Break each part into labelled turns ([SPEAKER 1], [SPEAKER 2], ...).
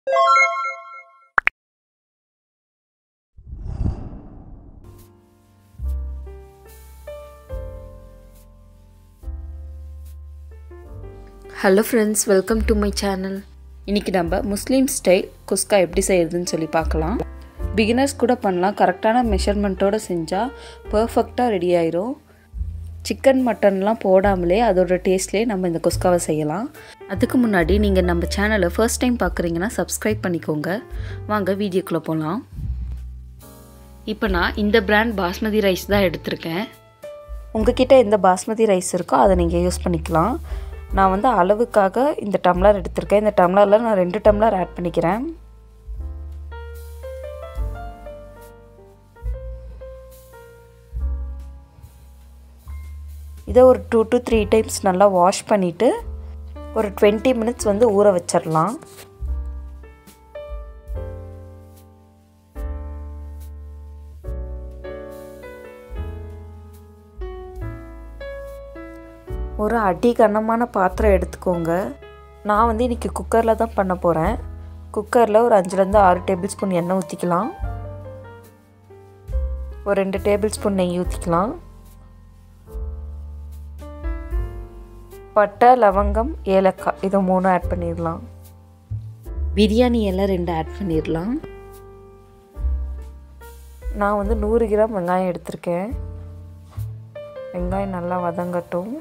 [SPEAKER 1] hello friends welcome to my channel இன்றைக்கி நம்ம முஸ்லீம் style குஸ்கா எப்படி செய்யறதுன்னு சொல்லி பார்க்கலாம் பிகினர்ஸ் கூட பண்ணலாம் கரெக்டான மெஷர்மெண்ட்டோடு செஞ்சால் பர்ஃபெக்டாக ரெடி ஆயிரும் சிக்கன் மட்டன்லாம் போடாமலே அதோட டேஸ்ட்லேயே நம்ம இந்த குஸ்காவை செய்யலாம் அதுக்கு முன்னாடி நீங்கள் நம்ம சேனலை ஃபர்ஸ்ட் டைம் பார்க்குறீங்கன்னா சப்ஸ்கிரைப் பண்ணிக்கோங்க வாங்க வீடியோக்குள்ளே போகலாம் இப்போ நான் இந்த பிராண்ட் பாஸ்மதி ரைஸ் தான் எடுத்திருக்கேன் உங்ககிட்ட எந்த பாஸ்மதி ரைஸ் இருக்கோ அதை நீங்கள் யூஸ் பண்ணிக்கலாம் நான் வந்து அளவுக்காக இந்த டம்ளர் எடுத்திருக்கேன் இந்த டம்ளரில் நான் ரெண்டு டம்ளர் ஆட் பண்ணிக்கிறேன் இதை ஒரு டூ டு த்ரீ டைம்ஸ் நல்லா வாஷ் பண்ணிவிட்டு ஒரு டுவெண்ட்டி மினிட்ஸ் வந்து ஊற வச்சிடலாம் ஒரு அடி கனமான பாத்திரம் எடுத்துக்கோங்க நான் வந்து இன்றைக்கி குக்கரில் தான் பண்ண போகிறேன் குக்கரில் ஒரு அஞ்சுலேருந்து ஆறு டேபிள் ஸ்பூன் எண்ணெய் ஊற்றிக்கலாம் ஒரு ரெண்டு டேபிள் ஸ்பூன் நெய் ஊற்றிக்கலாம் பட்டை லவங்கம் ஏலக்காய் இதை மூணு ஆட் பண்ணிடலாம் பிரியாணி எல்லாம் ரெண்டு ஆட் பண்ணிடலாம் நான் வந்து நூறு கிராம் வெங்காயம் எடுத்திருக்கேன் வெங்காயம் நல்லா வதங்கட்டும்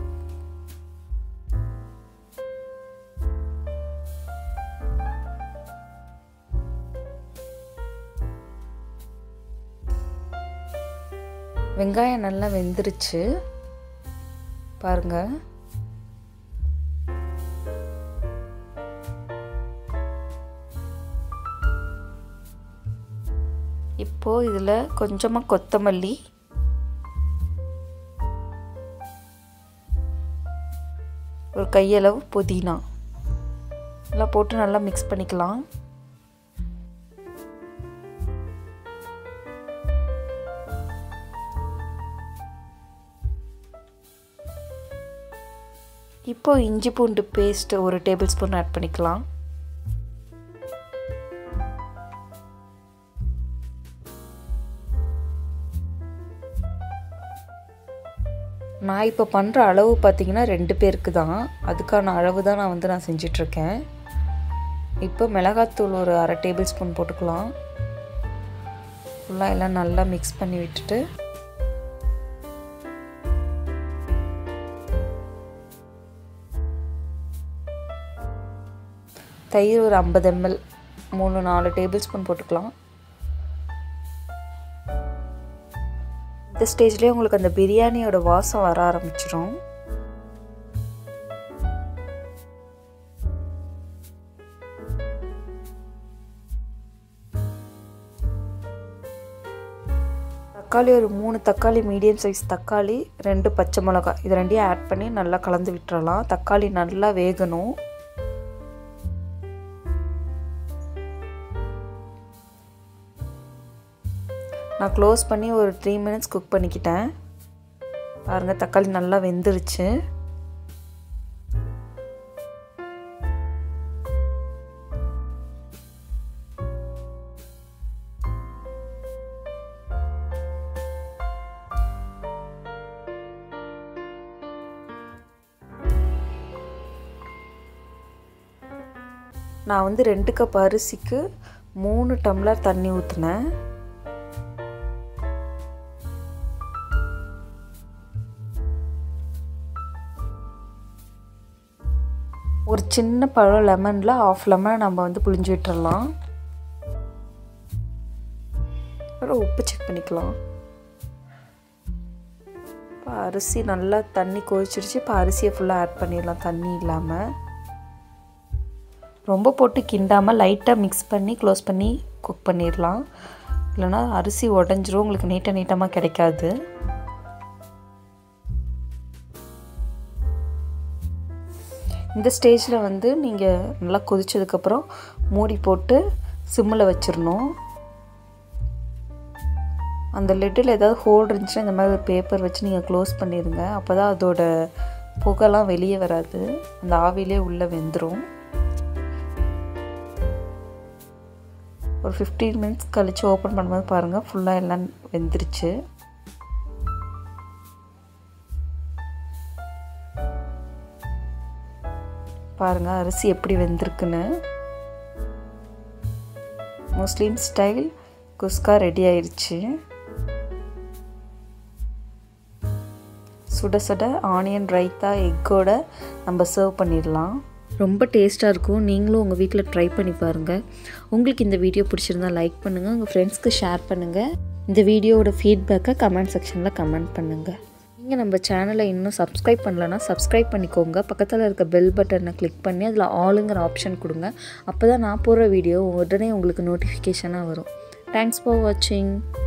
[SPEAKER 1] வெங்காயம் நல்லா வெந்துருச்சு பாருங்க இப்போ இதில் கொஞ்சமாக கொத்தமல்லி ஒரு கையளவு புதினா எல்லாம் போட்டு நல்லா மிக்ஸ் பண்ணிக்கலாம் இப்போ இஞ்சி பூண்டு பேஸ்ட் ஒரு டேபிள் ஸ்பூன் ஆட் பண்ணிக்கலாம் நான் இப்போ பண்ணுற அளவு பார்த்திங்கன்னா ரெண்டு பேருக்கு தான் அதுக்கான அளவு தான் நான் வந்து நான் செஞ்சிட்ருக்கேன் இப்போ மிளகாத்தூள் ஒரு அரை டேபிள் ஸ்பூன் போட்டுக்கலாம் ஃபுல்லாக எல்லாம் நல்லா மிக்ஸ் பண்ணி விட்டுட்டு தயிர் ஒரு ஐம்பது எம்எல் மூணு நாலு டேபிள் ஸ்பூன் போட்டுக்கலாம் இந்த ஸ்டேஜ்லேயே உங்களுக்கு அந்த பிரியாணியோட வாசம் வர ஆரம்பிச்சிடும் தக்காளி ஒரு மூணு தக்காளி மீடியம் சைஸ் தக்காளி ரெண்டு பச்சை மிளகாய் இது ரெண்டையும் ஆட் பண்ணி நல்லா கலந்து விட்டுறலாம் தக்காளி நல்லா வேகணும் நான் க்ளோஸ் பண்ணி ஒரு த்ரீ மினிட்ஸ் குக் பண்ணிக்கிட்டேன் பாருங்கள் தக்காளி நல்லா வெந்துருச்சு நான் வந்து ரெண்டு கப் அரிசிக்கு மூணு டம்ளர் தண்ணி ஊற்றினேன் ஒரு சின்ன பழம் லெமனில் ஆஃப் லெமன் நம்ம வந்து புளிஞ்சு விட்டுறலாம் அப்புறம் உப்பு செக் பண்ணிக்கலாம் இப்போ அரிசி நல்லா தண்ணி கொதிச்சிருச்சு இப்போ அரிசியை ஃபுல்லாக ஆட் பண்ணிடலாம் தண்ணி இல்லாமல் ரொம்ப போட்டு கிண்டாமல் லைட்டாக மிக்ஸ் பண்ணி க்ளோஸ் பண்ணி குக் பண்ணிடலாம் இல்லைனா அரிசி உடஞ்சிரும் உங்களுக்கு நீட்ட நீட்டமாக கிடைக்காது இந்த ஸ்டேஜில் வந்து நீங்கள் நல்லா கொதிச்சதுக்கப்புறம் மூடி போட்டு சிம்மில் வச்சிடணும் அந்த லிட்டில் ஏதாவது ஹோல் இருந்துச்சுன்னா இந்த மாதிரி ஒரு பேப்பர் வச்சு நீங்கள் க்ளோஸ் பண்ணிடுங்க அப்போ தான் அதோட புகைலாம் வெளியே வராது அந்த ஆவிலே உள்ளே வெந்துடும் ஒரு ஃபிஃப்டீன் மினிட்ஸ் கழித்து ஓப்பன் பண்ணும்போது பாருங்கள் ஃபுல்லாக எல்லாம் வெந்துருச்சு பாருங்கள் அரிசி எப்படி வெந்திருக்குன்னு முஸ்லீம் ஸ்டைல் குஸ்கா ரெடி ஆயிடுச்சு சுட சுட ஆனியன் ரைத்தா எக்கோட நம்ம சர்வ் பண்ணிடலாம் ரொம்ப டேஸ்ட்டாக இருக்கும் நீங்களும் உங்கள் வீட்டில் ட்ரை பண்ணி பாருங்கள் உங்களுக்கு இந்த வீடியோ பிடிச்சிருந்தா லைக் பண்ணுங்கள் உங்கள் ஃப்ரெண்ட்ஸ்க்கு ஷேர் பண்ணுங்கள் இந்த வீடியோவோட ஃபீட்பேக்கை கமெண்ட் செக்ஷனில் கமெண்ட் பண்ணுங்கள் நீங்கள் நம்ம சேனலை இன்னும் சப்ஸ்கிரைப் பண்ணலன்னா சப்ஸ்கிரைப் பண்ணிக்கோங்க பக்கத்தில் இருக்க பெல் பட்டனை கிளிக் பண்ணி அதில் ஆளுங்கிற ஆப்ஷன் கொடுங்க அப்போ தான் நான் போடுற வீடியோ உடனே உங்களுக்கு நோட்டிஃபிகேஷனாக வரும் தேங்க்ஸ் ஃபார் வாட்சிங்